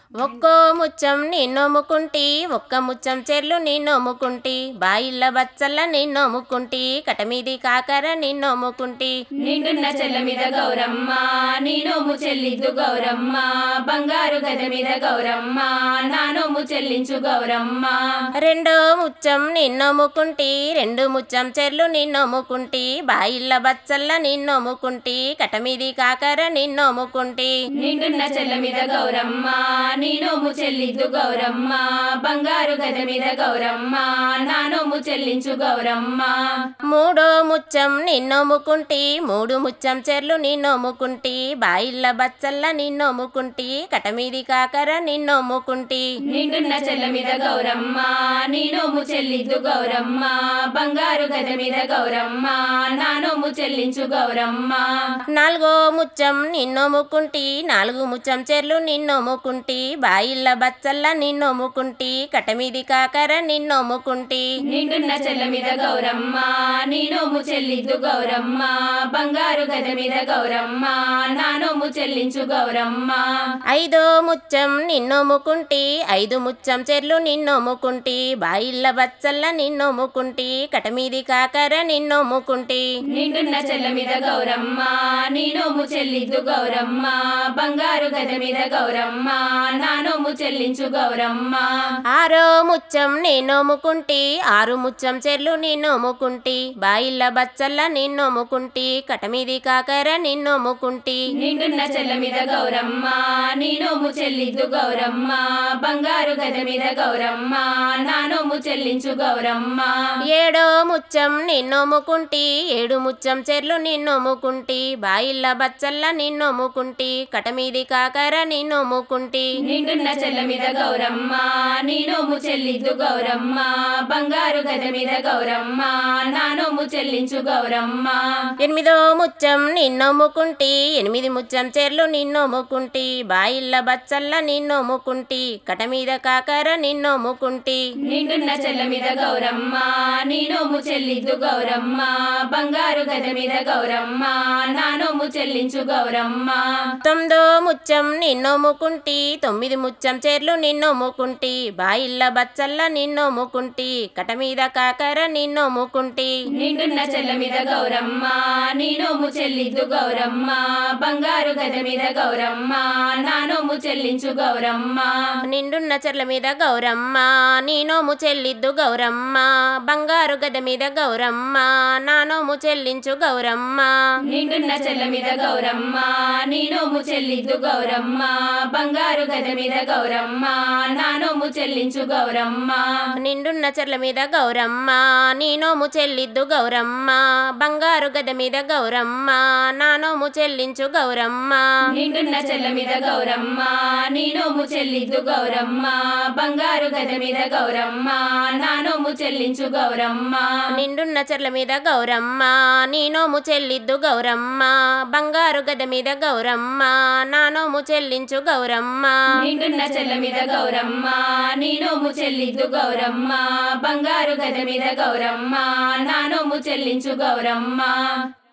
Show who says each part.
Speaker 1: ఒక్కో ముచ్చం నీ నొమ్ముకుంటి ఒక్క ముచ్చం చెర్లు నీ నొమ్ముకుంటి బాయిల్ల బచ్చల్ల నీ నొమ్ముకుంటి కటమీది కాకర నీ నొమ్ముకుంటి
Speaker 2: నిండున్న చెల్ల మీద గౌరమ్మ నీ నోము చెల్లిద్దు గౌరమ్మ బంగారు గద మీద గౌరమ్మ నా నోము చెల్లించు గౌరమ్మ
Speaker 1: రెండో ముచ్చం నీ నొమ్ముకుంటి రెండు ముచ్చం చెర్లు నీ నొమ్ముకుంటి బాయిల్ల బచ్చల్ల నీ నొమ్ముకుంటి కటమీది కాకర నీ నొమ్ముకుంటి
Speaker 2: నిండున్న చెల్ల మీద గౌరమ్మ నీ నోము చెల్లిద్దు గౌరమ్మ బంగారు గద మీద గౌరమ్మ నా నోము చెల్లించు గౌరమ్మ
Speaker 1: మూడో ముచ్చం నిన్నొమ్ముకుంటి మూడు ముచ్చం చెర్లు నిన్నొమ్ముకుంటి బాయిల్ల బచ్చల్ల నిన్నొమ్ముకుంటి కటమీది కాకర నిన్నొమ్ముకుంటి
Speaker 2: నిండున్న చెల్ల మీద గౌరమ్మ నీ నోము చెల్లిద్దు గౌరమ్మ బంగారు గద మీద గౌరమ్మ నా నోము చెల్లించు గౌరమ్మ
Speaker 1: నాలుగో ముచ్చం నిన్నొమ్ముకుంటి నాలుగు ముచ్చం చెర్లు నిన్నొమ్ముకుంటి బాయిల్ల బచ్చల్ల నిన్నొమ్ముకుంటి కటమీది కాకర నిన్నొమ్ముకుంటి
Speaker 2: నిండున్న చెల్ల మీద గౌరమ్మ నీ నోము చెల్లిద్దు గౌరమ్మ బంగారు గద మీద గౌరమ్మ నా నోము చెల్లించు గౌరమ్మ
Speaker 1: ఐదో ముచ్చం నిన్నొమ్ముకుంటి ఐదు ముచ్చం చెర్లు నిన్నొమ్ముకుంటి బాయిల్ల బచ్చల్ల నిన్నొమ్ముకుంటి కటమీది కాకర నిన్నొమ్ముకుంటి
Speaker 2: నిండున్న చెల్ల మీద గౌరమ్మ నీ నోము చెల్లిద్దు గౌరమ్మ బంగారు గద మీద గౌరమ్మ నా నోము చెల్లించు గౌరమ్మ
Speaker 1: ఆరో ముచ్చం నేనోముకుంటి ఆరు ముచ్చం చెర్లు నిన్నొమ్ముకుంటి బాయిల్ల బచ్చల్ల నిన్నొమ్ముకుంటి కటమీది కాకర నిన్నొమ్ముకుంటి
Speaker 2: నిండున్న చెల్ల మీద గౌరమ్మ నీ నోము చెల్లిద్దు గౌరమ్మ బంగారు గద మీద గౌరమ్మ నా నోము చెల్లించు గౌరమ్మ
Speaker 1: ఏడో ముచ్చం నిన్నొమ్ముకుంటి ఏడు ముచ్చం చెర్లు నిన్నొమ్ముకుంటి బాయిల్ల బచ్చల్ల నిన్నొమ్ముకుంటి కటమీది కాకర నిన్నొమ్ముకుంటి
Speaker 2: నిండున్న చెల్ల మీద గౌరమ్మ నీ నోము చెల్లిద్దు గౌరమ్మ బంగారు గద మీద గౌరమ్మ నా నోము చెల్లించు గౌరమ్మ
Speaker 1: ఎనిమిదో ముచ్చం నిన్నొమ్ముకుంటి ఎనిమిది ముచ్చం చెర్లు నిన్నొమ్ముకుంటి బాయిల్ల బచ్చల్ల నిన్నొమ్ముకుంటి కటమీద కాకర నిన్నొమ్ముకుంటి
Speaker 2: నిండున్న చెల్ల మీద గౌరమ్మ నీ నోము చెల్లిద్దు గౌరమ్మ బంగారు గద మీద గౌరమ్మ నా నోము చెల్లించు గౌరమ్మ
Speaker 1: తొమ్మిదో ముచ్చం నిన్నొమ్ముకుంటి తొమ్మిది ముచ్చం చెర్లు నిన్నొమ్ముకుంటి బాయిల్ల బచ్చల్ల నిన్నొమ్ముకుంటి కటమీద కాకర నిన్నొమ్ముకుంటి
Speaker 2: నిండున్న చెల్ల మీద గౌరమ్మ నీ నోము చెల్లిద్దు గౌరమ్మ బంగారు గద మీద గౌరమ్మ నా నోము చెల్లించు గౌరమ్మ
Speaker 1: నిండున్న చెర్ల మీద గౌరమ్మ నీ నోము చెల్లిద్దు గౌరమ్మ బంగారు గద మీద గౌరమ్మ నా నోము చెల్లించు గౌరమ్మ
Speaker 2: నిండున్న చెల్ల మీద గౌరమ్మ నీ నోము చెల్లిద్దు గౌరమ్మ బంగారు గద మీద గౌరమ్మ నా నోము చెల్లించు గౌరమ్మ
Speaker 1: నిండున్న చెర్ల మీద గౌరమ్మ నీ నోము చెల్లిద్దు గౌరమ్మ బంగారు గద మీద గౌరమ్మ నా నోము చెల్లించు గౌరమ్మ
Speaker 2: నిండున్న చెల్ల మీద గౌరమ్మ నీ నోము చెల్లిద్దు గౌరమ్మ బంగారు గద మీద గౌరమ్మ నా నోము చెల్లించు గౌరమ్మ
Speaker 1: నిండున్న చెర్ల మీద గౌరమ్మ నీ నోము చెల్లిద్దు గౌరమ్మ బంగారు గద మీద గౌరమ్మ నా నోము చెల్లించు గౌరమ్మ
Speaker 2: నిండున్న చెల్ల మీద గౌరమ్మ నీ నోము చెల్లిద్దు గౌరమ్మ బంగారు గద మీద గౌరమ్మ నా నోము చెల్లించు గౌరమ్మ